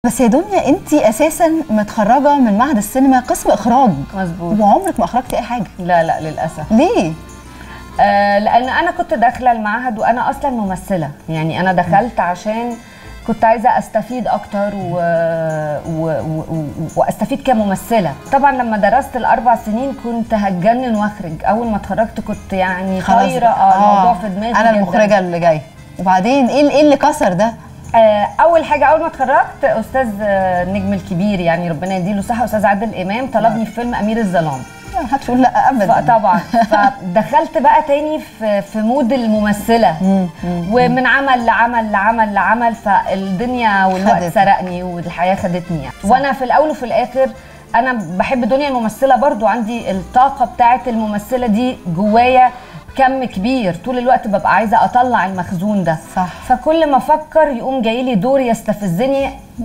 بس يا دنيا انت اساسا متخرجه من معهد السينما قسم اخراج مظبوط وعمرك ما اخرجتي اي حاجه لا لا للاسف ليه آه لان انا كنت داخله المعهد وانا اصلا ممثله يعني انا دخلت عشان كنت عايزه استفيد اكتر و... و... و... واستفيد كممثله طبعا لما درست الاربع سنين كنت هتجنن واخرج اول ما اتخرجت كنت يعني خلاص طايره بقى. اه الموضوع في دماغي انا جداً. المخرجه اللي جايه وبعدين ايه ايه اللي كسر ده آه، اول حاجه اول ما اتخرجت استاذ آه، النجم الكبير يعني ربنا يديله الصحه استاذ عادل امام طلبني في فيلم امير الظلام لا محدش يقول لا ابدا طبعا فدخلت بقى تاني في في مود الممثله ومن عمل لعمل لعمل لعمل فالدنيا والوقت خدتك. سرقني والحياه خدتني يعني وانا في الاول وفي الاخر انا بحب دنيا الممثله برضو عندي الطاقه بتاعه الممثله دي جوايا كم كبير طول الوقت ببقى عايزه اطلع المخزون ده صح. فكل ما افكر يقوم جاي لي دور يستفزني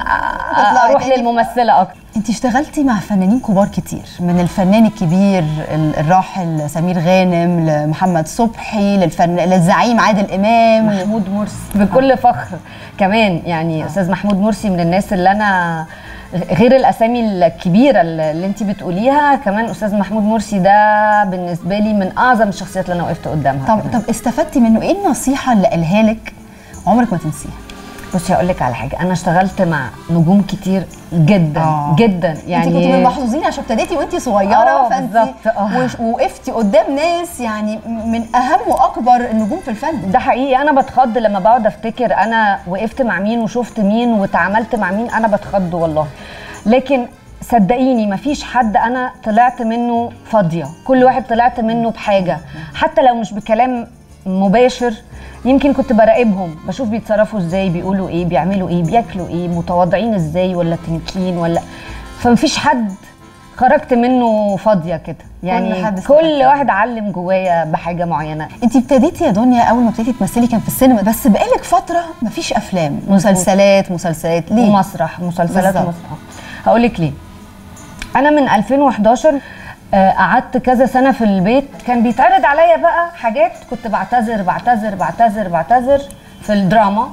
تطلعي اروح تاني. للممثله اكتر انت اشتغلتي مع فنانين كبار كتير من الفنان الكبير ال- الراحل سمير غانم لمحمد صبحي للفن للزعيم عادل امام محمود مرسي بكل فخر كمان يعني استاذ محمود مرسي من الناس اللي انا غير الاسامي الكبيره اللي انت بتقوليها كمان استاذ محمود مرسي ده بالنسبه لي من اعظم الشخصيات اللي انا وقفت قدامها طب كمان. طب استفدتي منه ايه النصيحه اللي قالها لك عمرك ما تنسيها بصي هقول لك على حاجه انا اشتغلت مع نجوم كتير جدا آه. جدا يعني يعني انت كنت من المحظوظين عشان ابتديتي وانت صغيره آه، فانت بالظبط، آه. وش- ووقفتي قدام ناس يعني من اهم واكبر النجوم في الفن ده حقيقي انا بتخض لما بقعد افتكر انا وقفت مع مين وشفت مين وتعاملت مع مين انا بتخض والله لكن صدقيني مفيش حد انا طلعت منه فاضيه كل واحد طلعت منه بحاجه حتى لو مش بكلام مباشر يمكن كنت براقبهم بشوف بيتصرفوا ازاي بيقولوا ايه بيعملوا ايه بياكلوا ايه متواضعين ازاي ولا تنكين ولا فمفيش حد خرجت منه فاضيه كده يعني حد استفاد كل منه. واحد علم جوايا بحاجه معينه انت ابتديتي يا دنيا اول ما ابتديتي تمثلي كان في السينما بس بقالك فتره مفيش افلام مسلسلات مسلسلات ليه ومسرح مسلسلات بالظبط. ومسرح هقول لك ليه انا من 2011 آه، قعدت كذا سنه في البيت كان بيتعرض عليا بقى حاجات كنت بعتذر بعتذر بعتذر بعتذر في الدراما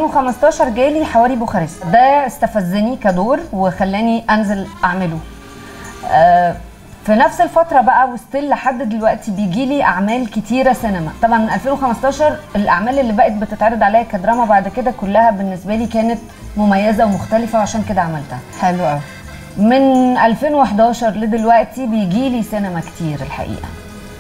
2015 جالي حواري بوخارست ده استفزني كدور وخلاني انزل اعمله آه، في نفس الفترة بقى وستيل لحد دلوقتي بيجي لي أعمال كتيرة سينما طبعا من 2015 الأعمال اللي بقت بتتعرض عليا كدراما بعد كده كلها بالنسبة لي كانت مميزة ومختلفة وعشان كده عملتها حلو قوي من 2011 لدلوقتي بيجي لي سينما كتير الحقيقة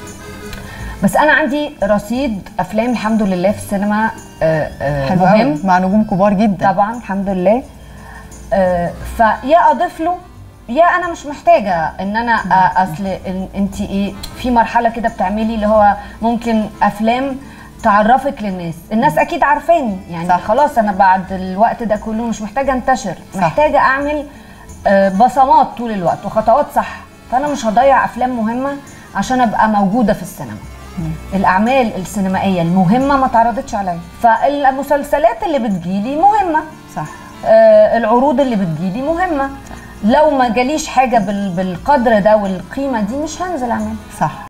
بس أنا عندي رصيد أفلام الحمد لله في السينما آه، آه، حلو مهم قوي مع نجوم كبار جدا طبعا الحمد لله آه، فيا اضيف له يا انا مش محتاجه ان انا آه، اصل انت ايه في مرحله كده بتعملي اللي هو ممكن افلام تعرفك للناس الناس اكيد عارفاني يعني صح. صح. خلاص انا بعد الوقت ده كله مش محتاجه انتشر صح. محتاجه اعمل آه، بصمات طول الوقت وخطوات صح فانا مش هضيع افلام مهمه عشان ابقى موجوده في السينما الاعمال السينمائيه المهمه ما اتعرضتش عليا فالمسلسلات اللي بتجيلي مهمه صح آه، العروض اللي بتجيلي مهمه لو ما جاليش حاجه بال- بالقدر ده والقيمه دي مش هنزل اعملها صح